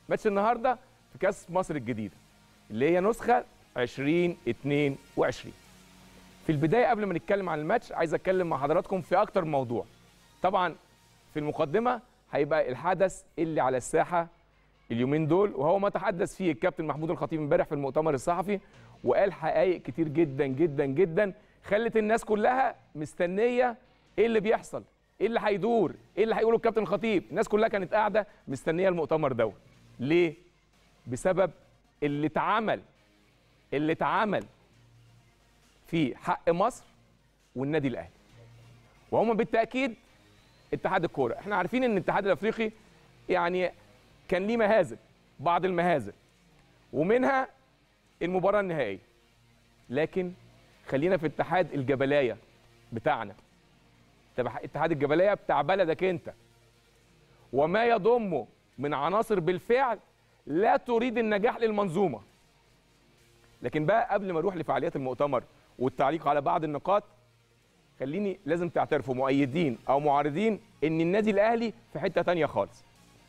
ماتش النهارده في كاس مصر الجديده اللي هي نسخه 2022 في البدايه قبل ما نتكلم عن الماتش عايز اتكلم مع حضراتكم في اكتر موضوع طبعا في المقدمه هيبقى الحدث اللي على الساحه اليومين دول وهو ما تحدث فيه الكابتن محمود الخطيب امبارح في المؤتمر الصحفي وقال حقائق كتير جدا جدا جدا خلت الناس كلها مستنيه ايه اللي بيحصل ايه اللي هيدور ايه اللي هيقوله الكابتن الخطيب الناس كلها كانت قاعده مستنيه المؤتمر دوت ليه بسبب اللي اتعمل اللي اتعمل في حق مصر والنادي الاهلي وهم بالتاكيد اتحاد الكوره احنا عارفين ان الاتحاد الافريقي يعني كان ليه مهازل بعض المهازل ومنها المباراه النهائيه لكن خلينا في اتحاد الجبلايه بتاعنا تبع اتحاد الجبلايه بتاع بلدك انت وما يضمه من عناصر بالفعل لا تريد النجاح للمنظومه لكن بقى قبل ما اروح لفعاليات المؤتمر والتعليق على بعض النقاط خليني لازم تعترفوا مؤيدين او معارضين ان النادي الاهلي في حته تانية خالص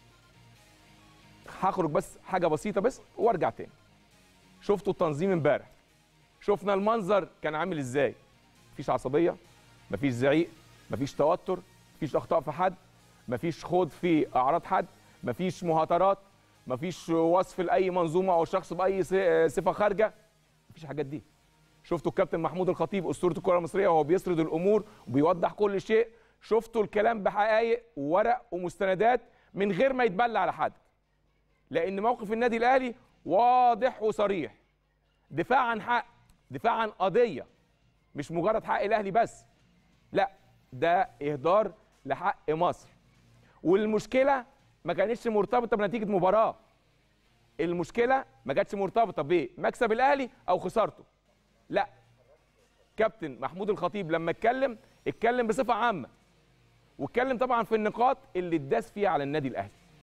هخرج بس حاجه بسيطه بس وارجع تاني شفتوا التنظيم امبارح شفنا المنظر كان عامل ازاي مفيش عصبيه مفيش زعيق مفيش توتر مفيش اخطاء في حد مفيش خوض في اعراض حد مفيش مهاترات مفيش وصف لاي منظومه او شخص باي صفه خارجه مفيش الحاجات دي شفتوا الكابتن محمود الخطيب اسطوره الكره المصريه وهو بيسرد الامور وبيوضح كل شيء شفتوا الكلام بحقائق وورق ومستندات من غير ما يتبلى على حد لان موقف النادي الاهلي واضح وصريح دفاع عن حق دفاع عن قضيه مش مجرد حق الاهلي بس لا ده اهدار لحق مصر والمشكله ما كانتش مرتبطه بنتيجه مباراه المشكله ما كانتش مرتبطه بمكسب الاهلي او خسارته لا كابتن محمود الخطيب لما اتكلم اتكلم بصفه عامه واتكلم طبعا في النقاط اللي اتداس فيها على النادي الاهلي